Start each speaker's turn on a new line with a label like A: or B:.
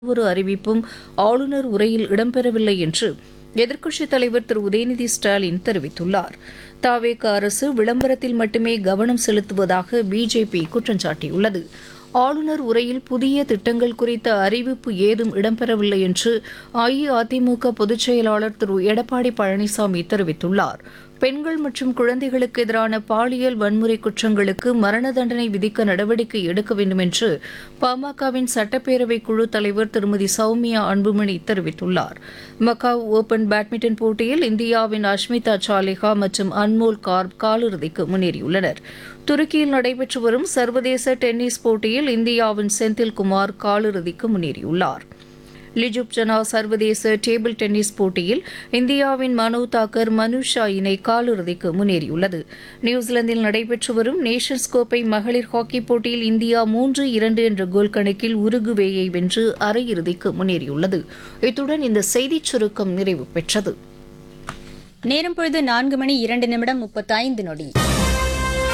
A: ஒரு அறிவிப்பும் ஆளுநர் உரையில் இடம்பெறவில்லை என்று எதிர்க்கட்சித் தலைவர் திரு உதயநிதி ஸ்டாலின் தெரிவித்துள்ளார் தாவேக அரசு விளம்பரத்தில் மட்டுமே கவனம் செலுத்துவதாக பிஜேபி குற்றம் சாட்டியுள்ளது ஆளுநர் உரையில் புதிய திட்டங்கள் குறித்த அறிவிப்பு ஏதும் இடம்பெறவில்லை என்று அஇஅதிமுக பொதுச் செயலாளர் திரு எடப்பாடி பழனிசாமி தெரிவித்துள்ளார் பெண்கள் மற்றும் குழந்தைகளுக்கு எதிரான பாலியல் வன்முறை குற்றங்களுக்கு மரண தண்டனை விதிக்க நடவடிக்கை எடுக்க வேண்டும் என்று பாமகவின் சட்டப்பேரவை குழு தலைவர் திருமதி சௌமியா அன்புமணி தெரிவித்துள்ளார் மக்காவ் ஓபன் பேட்மிண்டன் போட்டியில் இந்தியாவின் அஷ்மிதா சாலிஹா மற்றும் அன்மோல் கார்ப் காலிறுதிக்கு முன்னேறியுள்ளனர் துருக்கியில் நடைபெற்று வரும் சர்வதேச டென்னிஸ் போட்டியில் இந்தியாவின் செந்தில் குமார் காலிறுதிக்கு முன்னேறியுள்ளார் லிஜுப் ஜனா சர்வதேச டேபிள் டென்னிஸ் போட்டியில் இந்தியாவின் மனு தாக்கர் மனுஷா இணை காலிறுதிக்கு முன்னேறியுள்ளது நியூசிலாந்தில் நடைபெற்று வரும் நேஷன்ஸ் கோப்பை மகளிர் ஹாக்கி போட்டியில் இந்தியா மூன்று இரண்டு என்ற கோல் கணக்கில் உருகுவேயை வென்று அரையிறுதிக்கு முன்னேறியுள்ளது இத்துடன் இந்த செய்திச் சுருக்கம் நிறைவு பெற்றது
B: நேரம் பொழுது நான்கு மணி இரண்டு நிமிடம் முப்பத்தைந்து நொடி